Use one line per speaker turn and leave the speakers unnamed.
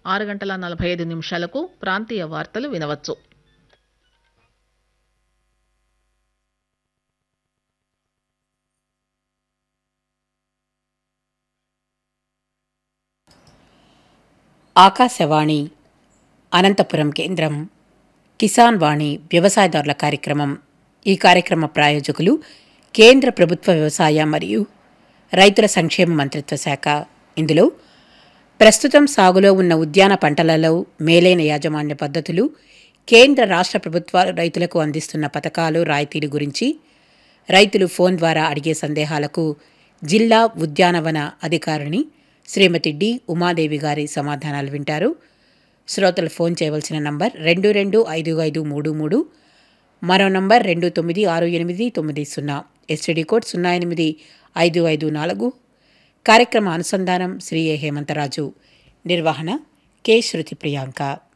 ఆరు గంటల నలభై ఐదు నిమిషాలకు ప్రాంతీయ వార్తలు వినవచ్చు
ఆకాశవాణి అనంతపురం కేంద్రం కిసాన్ వాణి వ్యవసాయదారుల కార్యక్రమం ఈ కార్యక్రమ ప్రాయోజకులు కేంద్ర ప్రభుత్వ వ్యవసాయ మరియు రైతుల సంక్షేమ మంత్రిత్వ శాఖ ఇందులో ప్రస్తుతం సాగులో ఉన్న ఉద్యాన పంటలలో మేలైన యాజమాన్య పద్ధతులు కేంద్ర రాష్ట్ర ప్రభుత్వాలు రైతులకు అందిస్తున్న పథకాలు రాయితీలు గురించి రైతులు ఫోన్ ద్వారా అడిగే సందేహాలకు జిల్లా ఉద్యానవన అధికారిని శ్రీమతి డి ఉమాదేవి గారి సమాధానాలు వింటారు శ్రోతలు ఫోన్ చేయవలసిన నంబర్ రెండు రెండు ఐదు ఐదు మూడు మూడు మరో నంబర్ రెండు తొమ్మిది ఆరు ఎనిమిది తొమ్మిది సున్నా ఎస్టీడీ కోడ్ సున్నా ఎనిమిది ఐదు ఐదు నాలుగు కార్యక్రమ అనుసంధానం శ్రీ ఏ హేమంతరాజు నిర్వహణ కె శృతి ప్రియాంక